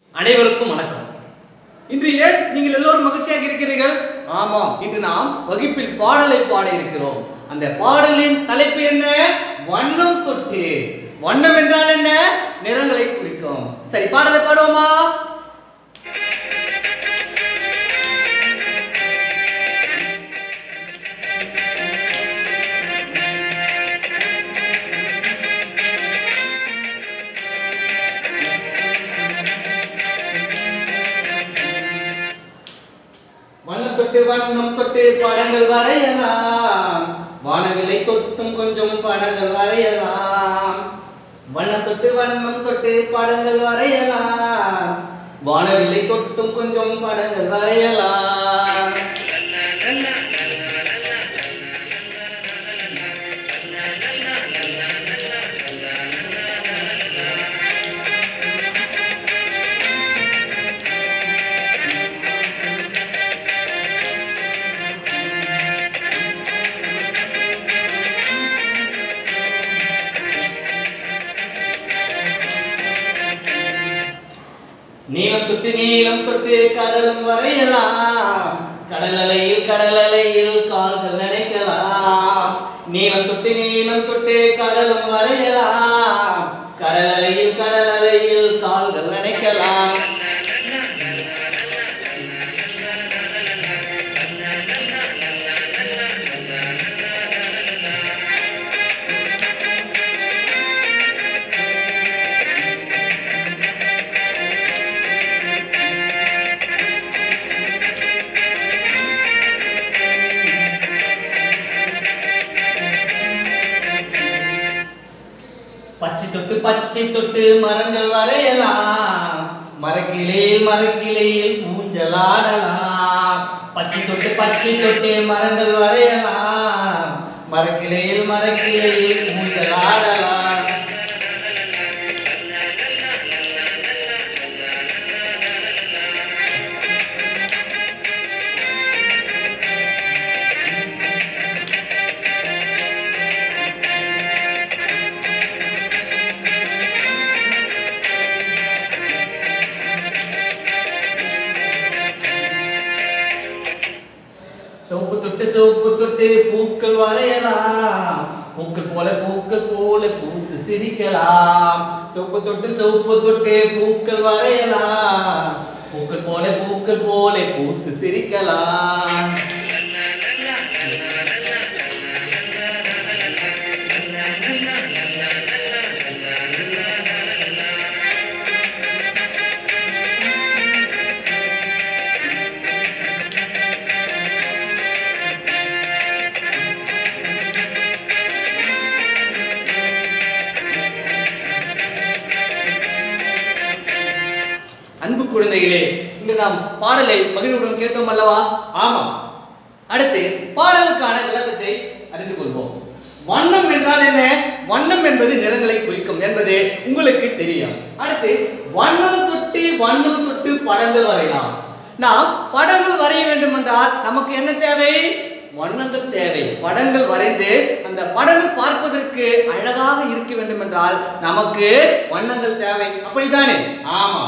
அனைவருக்கும் வணக்கம் இன்று ஏன் நீங்கள் எல்லோரும் மகிழ்ச்சியாக இருக்கிறீர்கள் ஆமாம் இன்று நாம் வகுப்பில் பாடலை பாட இருக்கிறோம் அந்த பாடலின் தலைப்பு என்ன வண்ணம் தொட்டு வண்ணம் என்றால் என்ன நிறங்களை குறிக்கும் சரி பாடலை பாடுவோமா வண்ணம் தொட்டு வண்ணம் தொட்டு படங்கள் வரையலாம் வானவிலை தொட்டும் கொஞ்சம் படங்கள் வரையலாம் வண்ணம் தொட்டு வண்ணம் தொட்டு படங்கள் வரையலாம் வானவிலை தொட்டும் கொஞ்சம் படங்கள் வரையலாம் நீளம் தொட்டு நீளம் தொட்டு கடலும் வரையலாம் கடல் அலையில் கடல் அலையில் கால்கள் நினைக்கலாம் நீளம் தொட்டு நீளம் தொட்டு கடலும் வரையலாம் கடல் அலையில் கடல் அலையில் கால்கள் நினைக்கலாம் பச்சை தொட்டு பச்சை தொட்டு மரங்கள் வரையலாம் மரக்கிளையில் மரக்கிளையில் ஊஞ்சலாடலாம் பச்சை தொட்டு பச்சை தொட்டு மரங்கள் வரையலாம் மரக்கிளையில் மரக்கிளையில் ஊஞ்சலாடலாம் சிவப்பு தொட்டு சிவப்பு தொட்டு பூக்கள் வரையலாம் பூக்கள் போல பூக்கள் போல பூத்து சிரிக்கலாம் சிவப்பு தொட்டு சிவப்பு தொட்டு பூக்கள் வரையலாம் பூக்கள் போல பூக்கள் போல பூத்து சிரிக்கலாம் அன்பு குழந்தைகளே இன்று நாம் பாடலை மகிழ்வுடன் கேட்டோம் அல்லவா ஆமாம் அடுத்து பாடலுக்கான விளக்கத்தை அறிந்து கொள்வோம் வண்ணம் என்றால் என்ன வண்ணம் என்பது நிறங்களை குறிக்கும் என்பது உங்களுக்கு தெரியும் அடுத்து வண்ணம் தொட்டு வண்ணம் தொட்டு படங்கள் வரையலாம் நாம் படங்கள் வரைய வேண்டும் என்றால் நமக்கு என்ன தேவை வண்ணங்கள் தேவை படங்கள் வரைந்து அந்த படங்கள் பார்ப்பதற்கு அழகாக இருக்க வேண்டும் என்றால் நமக்கு வண்ணங்கள் தேவை அப்படித்தானே ஆமா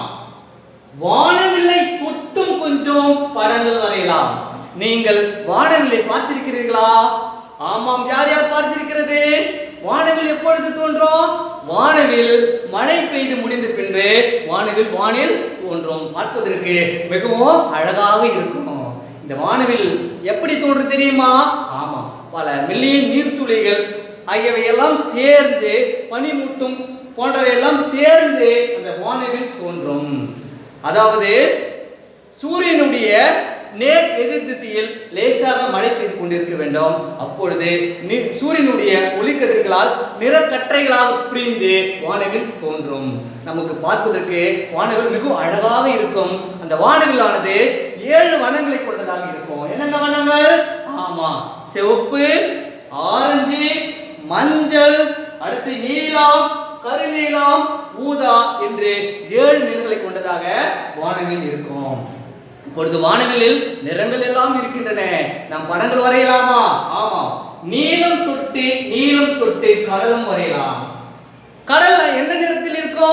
வானவில்லை தொட்டும் கொஞ்சம் படங்கள் வரையலாம் நீங்கள் வானவில்லை பார்த்திருக்கிறீர்களா ஆமாம் யார் யார் பார்த்திருக்கிறது வானவில் எப்பொழுது தோன்றும் வானவில் மழை பெய்து முடிந்த பின்பு வானவில் வானில் தோன்றும் பார்ப்பதற்கு மிகவும் அழகாக இருக்கும் இந்த வானவில் எப்படி தோன்றும் தெரியுமா ஆமா பல மில்லியன் நீர்த்துளிகள் ஆகியவை எல்லாம் சேர்ந்து பனிமூட்டும் போன்றவையெல்லாம் சேர்ந்து அந்த வானவில் தோன்றும் அதாவது சூரியனுடைய நேர் எதிர் திசையில் லேசாக மழை பெய்து கொண்டிருக்க வேண்டும் அப்பொழுது நி- சூரியனுடைய ஒளிக்கதிர்களால் நிறக்கற்றைகளாக பிரிந்து வானவில் தோன்றும் நமக்கு பார்ப்பதற்கு வானவில் மிகவும் அழகாக இருக்கும் அந்த வானவிலானது ஏழு வண்ணங்களை கொண்டதாக இருக்கும் என்னென்ன வண்ணங்கள் ஆமா சிவப்பு ஆரஞ்சு மஞ்சள் அடுத்து நீலம் கருநீலம் ஊதா என்று ஏழு நிறங்களை கொண்டதாக வானவில் இருக்கும் இப்பொழுது வானவில்லில் நிறங்கள் எல்லாம் இருக்கின்றன நாம் படங்கள் வரையலாமா ஆமா நீலம் தொட்டு நீலம் தொட்டு கடலும் வரையலாம் கடல்ல என்ன நிறத்தில் இருக்கும்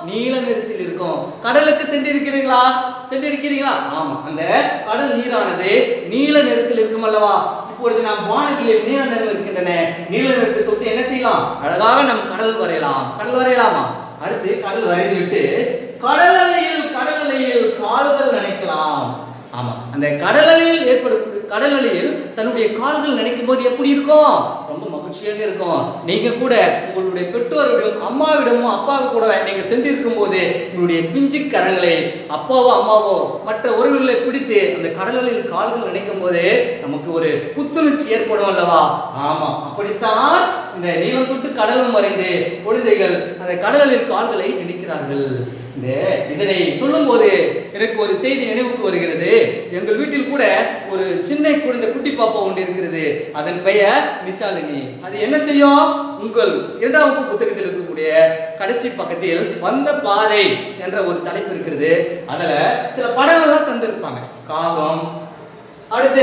நீல நிறத்தில் இருக்கும் கடலுக்கு சென்றிருக்கிறீர்களா சென்றிருக்கிறீங்களா ஆமா அந்த கடல் நீரானது நீல நிறத்தில் இருக்கும் அல்லவா இப்பொழுது நாம் வானங்களில் நீல நிறம் இருக்கின்றன நீல நிறத்தை தொட்டு என்ன செய்யலாம் அழகாக நம் கடல் வரையலாம் கடல் வரையலாமா அடுத்து கடல் வரைந்து விட்டு கடல் அலையில் கடல் அலையில் கால்கள் நினைக்கலாம் ஆமா அந்த கடல் அலையில் ஏற்படும் கடல் அலையில் தன்னுடைய கால்கள் நினைக்கும் போது எப்படி இருக்கும் ரொம்ப மகிழ்ச்சியாக இருக்கும் நீங்க கூட உங்களுடைய பெற்றோரிடம் அம்மாவிடமும் அப்பாவும் கூட நீங்க சென்றிருக்கும் போது உங்களுடைய பிஞ்சு கரங்களை அப்பாவோ அம்மாவோ மற்ற உறவுகளை பிடித்து அந்த கடல் அலையில் கால்கள் நினைக்கும் போது நமக்கு ஒரு புத்துணர்ச்சி ஏற்படும் அல்லவா ஆமா அப்படித்தான் இந்த நீளம் தொட்டு கடலும் மறைந்து குழந்தைகள் அந்த கடலில் கால்களை நினைக்கிறார்கள் இந்த இதனை சொல்லும்போது எனக்கு ஒரு செய்தி நினைவுக்கு வருகிறது எங்கள் வீட்டில் கூட ஒரு சின்ன குழந்தை குட்டி பாப்பா ஒன்று இருக்கிறது அதன் பெயர் நிஷாலினி அது என்ன செய்யும் உங்கள் இரண்டாம் வகுப்பு புத்தகத்தில் இருக்கக்கூடிய கடைசி பக்கத்தில் வந்த பாதை என்ற ஒரு தலைப்பு இருக்கிறது அதுல சில படங்கள்லாம் தந்திருப்பாங்க காகம் அடுத்து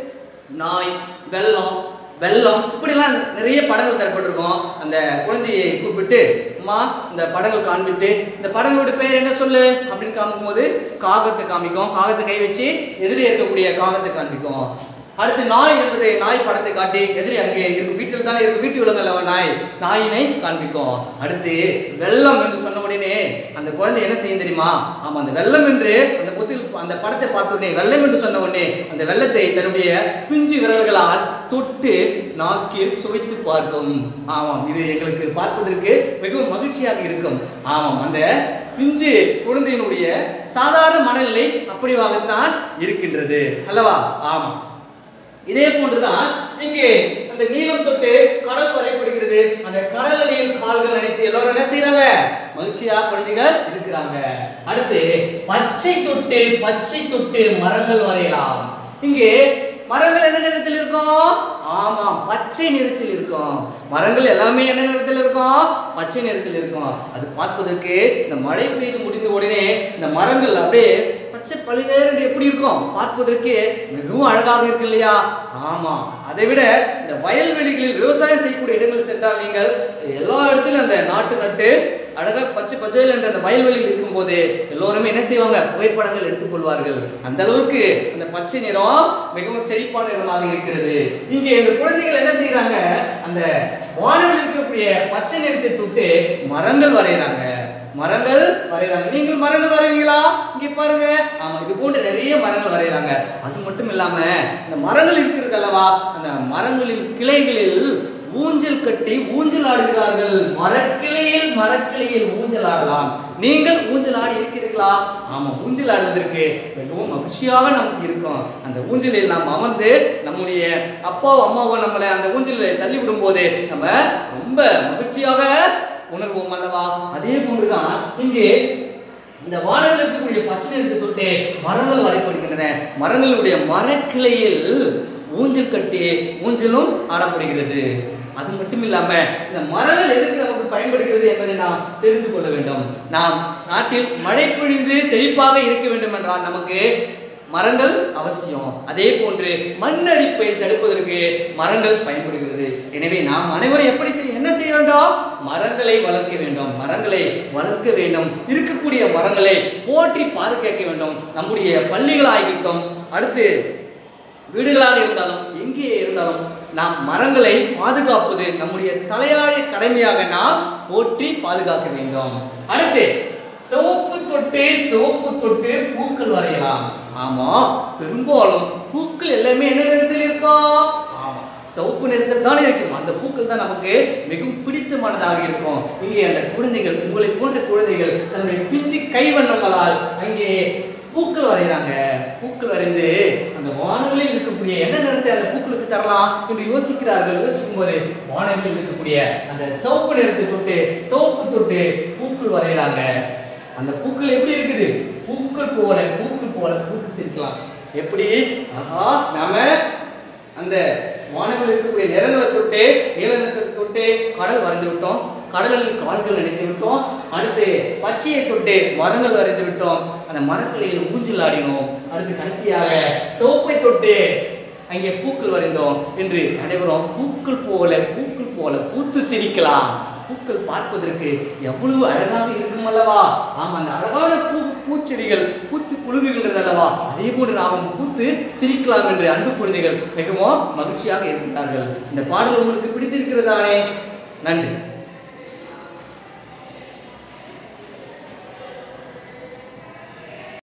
நாய் வெள்ளம் வெள்ளம் இப்படிலாம் நிறைய படங்கள் தரப்பட்டிருக்கும் அந்த குழந்தையை கூப்பிட்டு அம்மா இந்த படங்கள் காண்பித்து இந்த படங்களோட பெயர் என்ன சொல்லு அப்படின்னு காமிக்கும்போது காகத்தை காமிக்கும் காகத்தை கை வச்சு எதிரே இருக்கக்கூடிய காகத்தை காண்பிக்கும் அடுத்து நாய் என்பதை நாய் படத்தை காட்டி எதிரி அங்கே இருக்கும் வீட்டில் தானே இருக்கும் வீட்டு விலங்கல்ல நாய் நாயினை காண்பிக்கும் அடுத்து வெள்ளம் என்று சொன்ன உடனே அந்த குழந்தை என்ன செய்யும் தெரியுமா ஆமா அந்த வெள்ளம் என்று அந்த புத்தில் அந்த படத்தை பார்த்த உடனே வெள்ளம் என்று சொன்ன உடனே அந்த வெள்ளத்தை தன்னுடைய பிஞ்சு விரல்களால் தொட்டு நாக்கில் சுவைத்து பார்க்கும் ஆமாம் இது எங்களுக்கு பார்ப்பதற்கு மிகவும் மகிழ்ச்சியாக இருக்கும் ஆமாம் அந்த பிஞ்சு குழந்தையினுடைய சாதாரண மனநிலை அப்படிவாகத்தான் இருக்கின்றது அல்லவா ஆமாம் இதே போன்றுதான் இங்கே அந்த நீளம் தொட்டு கடல் வரைப்படுகிறது அந்த கடல் அலையில் கால்கள் நினைத்து எல்லாரும் என்ன செய்யறாங்க மகிழ்ச்சியா குழந்தைகள் இருக்கிறாங்க அடுத்து பச்சை தொட்டு பச்சை தொட்டு மரங்கள் வரையலாம் இங்கே மரங்கள் என்ன நிறத்தில் இருக்கும் ஆமாம் பச்சை நிறத்தில் இருக்கும் மரங்கள் எல்லாமே என்ன நிறத்தில் இருக்கும் பச்சை நிறத்தில் இருக்கும் அது பார்ப்பதற்கு இந்த மழை பெய்து முடிந்த உடனே இந்த மரங்கள் அப்படியே பச்சை பழுவேறு எப்படி இருக்கும் பார்ப்பதற்கு மிகவும் அழகாக இருக்கு இல்லையா ஆமா அதை விட இந்த வயல்வெளிகளில் விவசாயம் செய்யக்கூடிய இடங்கள் சென்றால் நீங்கள் எல்லா இடத்திலும் அந்த நாட்டு நட்டு அழகாக பச்சை பச்சையில் என்ற அந்த வயல்வெளியில் இருக்கும்போது எல்லோருமே என்ன செய்வாங்க புகைப்படங்கள் எடுத்துக்கொள்வார்கள் அந்த அளவுக்கு அந்த பச்சை நிறம் மிகவும் செழிப்பான நிறமாக இருக்கிறது இங்கே இந்த குழந்தைகள் என்ன செய்யறாங்க அந்த வானவில் இருக்கக்கூடிய பச்சை நிறத்தை தொட்டு மரங்கள் வரைகிறாங்க மரங்கள் வரைகிறாங்க நீங்கள் மரங்கள் வரைவீங்களா இங்க பாருங்க ஆமா இது போன்ற நிறைய மரங்கள் வரைகிறாங்க அது மட்டும் இல்லாம இந்த மரங்கள் இருக்கிறது அல்லவா அந்த மரங்களின் கிளைகளில் ஊஞ்சல் கட்டி ஊஞ்சல் ஆடுகிறார்கள் மரக்கிளையில் மரக்கிளையில் ஊஞ்சல் ஆடலாம் நீங்கள் ஊஞ்சல் ஆடி இருக்கிறீர்களா ஆமா ஊஞ்சல் ஆடுவதற்கு மிகவும் மகிழ்ச்சியாக நமக்கு இருக்கும் அந்த ஊஞ்சலில் நாம் அமர்ந்து நம்முடைய அப்பாவோ அம்மாவோ நம்மளை அந்த ஊஞ்சலில் தள்ளி விடும் போது நம்ம ரொம்ப மகிழ்ச்சியாக உணர்வோம் அல்லவா அதே போன்றுதான் இங்கே இந்த வானவில் இருக்கக்கூடிய பச்சை நிறத்தை தொட்டு மரங்கள் வரைப்படுகின்றன மரங்களுடைய மரக்கிளையில் ஊஞ்சல் கட்டி ஊஞ்சலும் ஆடப்படுகிறது அது மட்டும் இல்லாம இந்த மரங்கள் எதுக்கு நமக்கு பயன்படுகிறது என்பதை நாம் தெரிந்து கொள்ள வேண்டும் நாம் நாட்டில் மழை பொழிந்து செழிப்பாக இருக்க வேண்டும் என்றால் நமக்கு மரங்கள் அவசியம் அதே போன்று மண் அரிப்பை தடுப்பதற்கு மரங்கள் பயன்படுகிறது எனவே நாம் அனைவரும் எப்படி செய்ய என்ன செய்ய வேண்டும் மரங்களை வளர்க்க வேண்டும் மரங்களை வளர்க்க வேண்டும் இருக்கக்கூடிய மரங்களை போற்றி பாதுகாக்க வேண்டும் நம்முடைய பள்ளிகளாகட்டும் அடுத்து வீடுகளாக இருந்தாலும் எங்கே இருந்தாலும் நாம் மரங்களை பாதுகாப்பது நம்முடைய தலையாய கடமையாக நாம் போற்றி பாதுகாக்க வேண்டும் அடுத்து சிவப்பு தொட்டு சிவப்பு தொட்டு பூக்கள் வரையலாம் ஆமா பெரும்பாலும் பூக்கள் எல்லாமே என்ன நிறத்தில் இருக்கும் ஆமா சிவப்பு நிறத்தில் தானே இருக்கும் அந்த பூக்கள் தான் நமக்கு மிகவும் பிடித்தமானதாக இருக்கும் இங்கே அந்த குழந்தைகள் உங்களை போன்ற குழந்தைகள் தன்னுடைய பிஞ்சு கைவண்ணங்களால் அங்கே பூக்கள் வரைகிறாங்க பூக்கள் வரைந்து அந்த வானங்களில் இருக்கக்கூடிய என்ன நிறத்தை அந்த பூக்களுக்கு தரலாம் என்று யோசிக்கிறார்கள் யோசிக்கும் போது வானங்களில் இருக்கக்கூடிய அந்த சிவப்பு நிறத்தை தொட்டு சிவப்பு தொட்டு பூக்கள் வரைகிறாங்க அந்த பூக்கள் எப்படி இருக்குது பூக்கள் போல பூக்கள் போல பூத்து சிரிக்கலாம் எப்படி ஆஹா நாம அந்த வானவில் இருக்கக்கூடிய நிறங்களை தொட்டு நீல நிறத்தை தொட்டு கடல் வரைந்து விட்டோம் கடலில் கால்கள் நினைத்து விட்டோம் அடுத்து பச்சையை தொட்டு மரங்கள் வரைந்து விட்டோம் அந்த மரக்கிளையில் ஊஞ்சல் ஆடினோம் அடுத்து கடைசியாக சிவப்பை தொட்டு அங்கே பூக்கள் வரைந்தோம் என்று அனைவரும் பூக்கள் போல பூக்கள் போல பூத்து சிரிக்கலாம் பூக்கள் பார்ப்பதற்கு எவ்வளவு அழகாக இருக்கும் அல்லவா ஆமா அந்த அழகான பூ பூச்செடிகள் பூத்து குலுங்குகின்றது அல்லவா அதே போன்று நாம் பூத்து சிரிக்கலாம் என்று அன்பு குழந்தைகள் மிகவும் மகிழ்ச்சியாக இருக்கிறார்கள் இந்த பாடல் உங்களுக்கு பிடித்திருக்கிறதானே நன்றி